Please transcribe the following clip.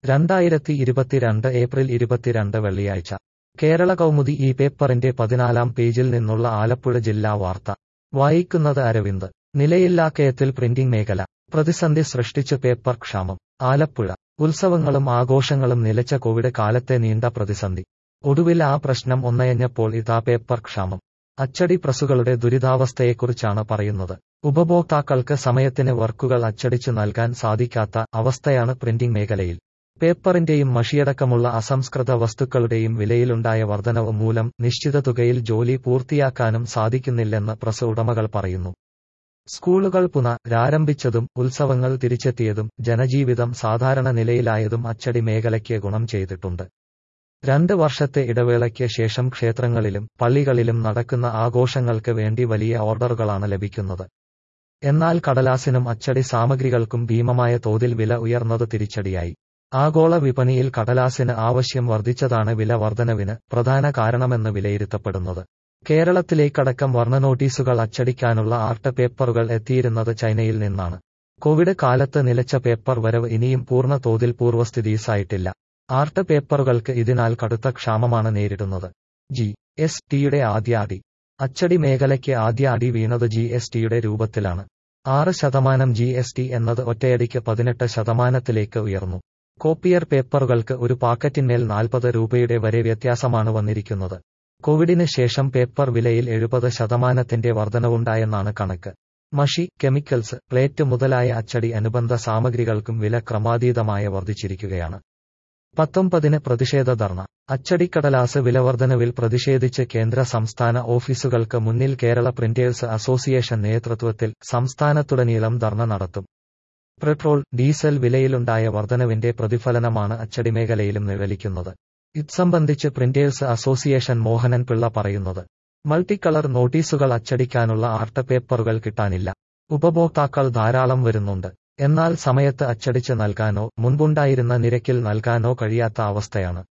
രണ്ടായിരത്തി ഇരുപത്തിരണ്ട് ഏപ്രിൽ ഇരുപത്തിരണ്ട് വെള്ളിയാഴ്ച കേരള കൗമുദി ഈ പേപ്പറിന്റെ പതിനാലാം പേജിൽ നിന്നുള്ള ആലപ്പുഴ ജില്ലാ വാർത്ത വായിക്കുന്നത് അരവിന്ദ് നിലയില്ലാക്കയത്തിൽ പ്രിന്റിംഗ് മേഖല പ്രതിസന്ധി സൃഷ്ടിച്ച് പേപ്പർ ക്ഷാമം ആലപ്പുഴ ഉത്സവങ്ങളും ആഘോഷങ്ങളും നിലച്ച കോവിഡ് കാലത്തെ നീണ്ട പ്രതിസന്ധി ഒടുവിൽ ആ പ്രശ്നം ഒന്നയഞ്ഞപ്പോൾ ഇതാ പേപ്പർ ക്ഷാമം അച്ചടി പ്രസുകളുടെ ദുരിതാവസ്ഥയെക്കുറിച്ചാണ് പറയുന്നത് ഉപഭോക്താക്കൾക്ക് സമയത്തിന് വർക്കുകൾ അച്ചടിച്ചു നൽകാൻ സാധിക്കാത്ത അവസ്ഥയാണ് പ്രിന്റിംഗ് മേഖലയിൽ പേപ്പറിന്റെയും മഷിയടക്കമുള്ള അസംസ്കൃത വസ്തുക്കളുടെയും വിലയിലുണ്ടായ വർധനവ് മൂലം നിശ്ചിത തുകയിൽ ജോലി പൂർത്തിയാക്കാനും സാധിക്കുന്നില്ലെന്ന് പ്രസ് ഉടമകൾ പറയുന്നു സ്കൂളുകൾ പുനരാരംഭിച്ചതും ഉത്സവങ്ങൾ തിരിച്ചെത്തിയതും ജനജീവിതം സാധാരണ നിലയിലായതും അച്ചടി മേഖലയ്ക്ക് ഗുണം ചെയ്തിട്ടുണ്ട് രണ്ട് വർഷത്തെ ഇടവേളയ്ക്ക് ശേഷം ക്ഷേത്രങ്ങളിലും പള്ളികളിലും നടക്കുന്ന ആഘോഷങ്ങൾക്ക് വേണ്ടി വലിയ ഓർഡറുകളാണ് ലഭിക്കുന്നത് എന്നാൽ കടലാസിനും അച്ചടി സാമഗ്രികൾക്കും ഭീമമായ തോതിൽ വില ഉയർന്നത് തിരിച്ചടിയായി ആഗോള വിപണിയിൽ കടലാസിന് ആവശ്യം വർദ്ധിച്ചതാണ് വില വർധനവിന് പ്രധാന കാരണമെന്ന് വിലയിരുത്തപ്പെടുന്നത് കേരളത്തിലേക്കടക്കം വർണ്ണ നോട്ടീസുകൾ അച്ചടിക്കാനുള്ള ആർട്ട് പേപ്പറുകൾ എത്തിയിരുന്നത് ചൈനയിൽ നിന്നാണ് കോവിഡ് കാലത്ത് നിലച്ച പേപ്പർ വരവ് ഇനിയും പൂർണ്ണ തോതിൽ പൂർവ്വസ്ഥിതിയിസായിട്ടില്ല ആർട്ട് പേപ്പറുകൾക്ക് ഇതിനാൽ കടുത്ത ക്ഷാമമാണ് നേരിടുന്നത് ജി എസ് ടിയുടെ ആദ്യ അടി അച്ചടി മേഖലയ്ക്ക് ആദ്യ അടി വീണത് ജി എസ് ടിയുടെ രൂപത്തിലാണ് ആറ് ശതമാനം ജി എസ് ടി എന്നത് ഒറ്റയടിക്ക് പതിനെട്ട് ശതമാനത്തിലേക്ക് ഉയർന്നു കോപ്പിയർ പേപ്പറുകൾക്ക് ഒരു പാക്കറ്റിന്മേൽ നാൽപ്പത് രൂപയുടെ വരെ വ്യത്യാസമാണ് വന്നിരിക്കുന്നത് കോവിഡിന് ശേഷം പേപ്പർ വിലയിൽ എഴുപത് ശതമാനത്തിന്റെ വർധനവുണ്ടായെന്നാണ് കണക്ക് മഷി കെമിക്കൽസ് പ്ലേറ്റ് മുതലായ അച്ചടി അനുബന്ധ സാമഗ്രികൾക്കും വില ക്രമാതീതമായ വർദ്ധിച്ചിരിക്കുകയാണ് പത്തൊമ്പതിന് പ്രതിഷേധ ധർണ അച്ചടിക്കടലാസ് വിലവർധനവിൽ പ്രതിഷേധിച്ച് കേന്ദ്ര സംസ്ഥാന ഓഫീസുകൾക്ക് മുന്നിൽ കേരള പ്രിന്റേഴ്സ് അസോസിയേഷൻ നേതൃത്വത്തിൽ സംസ്ഥാനത്തുടനീളം ധർണ നടത്തും പെട്രോൾ ഡീസൽ വിലയിലുണ്ടായ വർധനവിന്റെ പ്രതിഫലനമാണ് അച്ചടി മേഖലയിലും നിഴലിക്കുന്നത് ഇത് സംബന്ധിച്ച് പ്രിന്റേഴ്സ് അസോസിയേഷൻ മോഹനൻ പിള്ള പറയുന്നത് മൾട്ടിക്കളർ നോട്ടീസുകൾ അച്ചടിക്കാനുള്ള ആർട്ട് പേപ്പറുകൾ കിട്ടാനില്ല ഉപഭോക്താക്കൾ ധാരാളം വരുന്നുണ്ട് എന്നാൽ സമയത്ത് അച്ചടിച്ച് നൽകാനോ മുൻപുണ്ടായിരുന്ന നിരക്കിൽ നൽകാനോ കഴിയാത്ത അവസ്ഥയാണ്